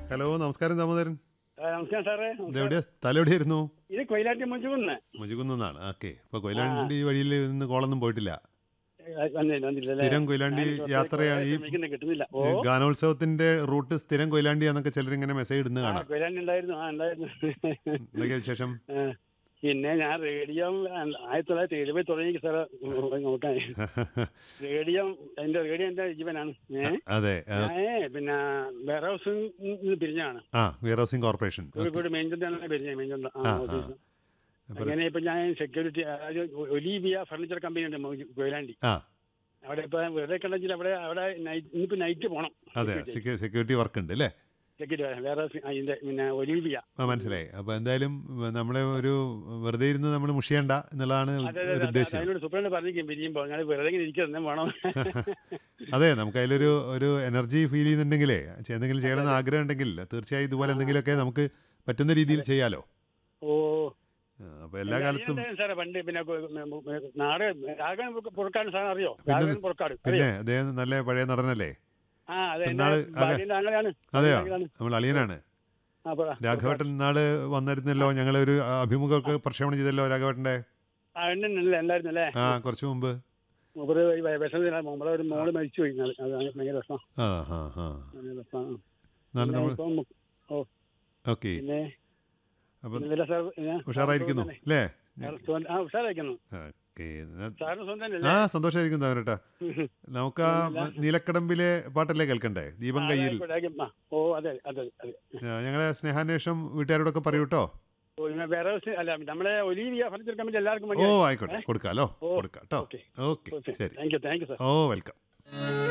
Hello നമസ്കാരം ദാമോദരൻ ആ, നമസ്കാരം സാറേ ഇത് എവിടെയാ സ്ഥലം എവിടെയായിരുന്നു ഇത് കൊയിലാട്ടി മുഞ്ചുകുന്ന് മുജുകുന്നാണ് ഓക്കെ ഇപ്പൊ കൊയിലാണ്ടി വഴിയിൽ നിന്ന് കോളൊന്നും പോയിട്ടില്ല വന്നില്ല വന്നില്ല അല്ലേ? സ്ഥിരം കൊയിലാണ്ടി ഞാൻ കുറച്ച് യാത്രയാണ് ഈ വിളിക്കുന്നത് കിട്ടുന്നില്ല ഓ ഈ ഗാനോത്സവത്തിന്റെ റൂട്ട് സ്ഥിരം കൊയിലാണ്ടി എന്നൊക്കെ ചിലർ ഇങ്ങനെ മെസ്സേജ് ഇടുന്ന ആ, കാണാം കൊയിലാണ്ടി ഉണ്ടായിരുന്നു ആ ഉണ്ടായിരുന്നു എന്തൊക്കെയാ വിശേഷം ആ, പിന്നെ ഞാൻ റേഡിയോ ആയിരത്തി തൊള്ളായിരത്തി എഴുപത് തുടങ്ങി സാറ് നോക്കാൻ റേഡിയോ എന്റെ റേഡിയോ എന്റെ ജീവനാണ് ഏ അതെ ആ, ഞാൻ പിന്നെ വെയർ ഹൗസിൽ നിന്ന് പിരിഞ്ഞാണ് ആ വെയർ ഹൗസിംഗ് കോർപ്പറേഷൻ കോഴിക്കോട് മെയിൻചന്താണ് പിരിഞ്ഞ മെയിൻചന്ത ആ, ആ. അപ്പൊ അങ്ങനെ ഇപ്പൊ ഞാൻ സെക്യൂരിറ്റി ഒലീവിയ ഫർണിച്ചർ കമ്പനി ഉണ്ട് മൗ- കൊയിലാണ്ടി ആ അവിടെ ഇപ്പൊ വെറുതെ കണ്ടെങ്കിൽ അവിടെ അവിടെ നൈറ്റ് ഇന്നിപ്പോ നൈറ്റ് പോണം അതെ സെക്യൂരിറ്റി വർക്ക് ഉണ്ട് അല്ലേ സെക്യൂരിറ്റി വേറെ അതിന്റെ പിന്നെ ഒലീവിയ ആ മനസ്സിലായി അപ്പൊ എന്തായാലും നമ്മളെ ഒരു വെറുതെ ഇരുന്ന് നമ്മൾ മുഷിയണ്ട എന്നുള്ളതാണ് അതെ അതെ ഒരു അതെ ഉദ്ദേശം അതിനോട് സുപ്രണ്ട് പറഞ്ഞിരിക്കും പിരിയുമ്പോ ഞാൻ വെറുതെ ഇങ്ങനെ ഇരിക്കുന്നത് വേണം അതെ നമുക്ക് അതിലൊരു ഒരു എനർജി ഫീൽ ചെയ്യുന്നുണ്ടെങ്കിലേ എന്തെങ്കിലും ചെയ്യണമെന്ന് ആഗ്രഹം ഉണ്ടെങ്കിൽ തീർച്ചയായും ഇതുപോലെ എന്തെങ്കിലുമൊക്കെ നമുക്ക് പറ്റുന്ന രീതിയിൽ ചെയ്യാലോ ഓ ആ, അപ്പൊ എല്ലാ കാലത്തും എന്തായാലും സാറേ പണ്ട് പിന്നെ കൊ- ഉം, ഉം, നാട് രാഘവൻ പുറക്കാട് സാധനം അറിയോ പിന്നെ- രാഘവൻ പുറക്കാട് പിന്നെ അറിയോ അദ്ദേഹം നല്ല പഴയ നടനല്ലേ ആ അതെ എന്റെ ഇന്നാള് അതെ. ഭാര്യന്റെ ആങ്ങളെയാണ് അതെയോ ആങ്ങളെയാണ്. നമ്മൾ അളിയനാണ് ആ, പറ. രാഘവേട്ടൻ നാള് വന്നിരുന്നല്ലോ ഞങ്ങളൊരു അഭിമുഖമൊക്കെ പ്രക്ഷേപണം ചെയ്തല്ലോ രാഘവേട്ടന്റെ ആ ഉണ്ടല്ലേ ഉണ്ടായിരുന്നല്ലേ ആ കുറച്ചു മുമ്പ് മൂപ്പര് ഈ വിഷമത്തിലാണ് നമ്മളെ ഒരു മോള് മരിച്ചു പോയി ഇന്നാള്. അത് ഭയങ്കര വിഷമം ആ ആ ആ ഭയങ്കര വിഷമം. നാളെ പിന്നെ നമ്മൾ ഇപ്പം ഓക്കെ പിന്നെ അപ്പൊ പിന്നെ വല്ല സാർ പിന്നെ ഉഷാറായിരിക്കുന്നു അല്ലേ സാറ് സ്വന്തം- ആ ഉഷാറായിരിക്കുന്നു ഓക്കെ സാറിന് സ്വന്തം ആ സന്തോഷമായിരിക്കുന്നു അവരട്ടാ നമുക്ക് ആ നീലക്കടമ്പിലെ പാട്ടല്ലേ കേൾക്കണ്ടേ ദീപം കയ്യിൽ ഓ അതെ അതെ അതെ ആ, ഞങ്ങളെ സ്നേഹാന്വേഷണം വീട്ടുകാരോടൊക്കെ പറയൂ കേട്ടോ ഓ പിന്നെ വേറെ ദിവസം- അല്ല നമ്മളെ ഒലീവിയ ഫർണിച്ചർ കമ്പനി എല്ലാവർക്കും ഓ വേണ്ടി ആയിക്കോട്ടെ കൊടുക്കാലോ ഓ, കൊടുക്കാം കേട്ടോ ഓക്കെ. ഓക്കെ ശരി thank you thank you sir ഓ വെൽക്കം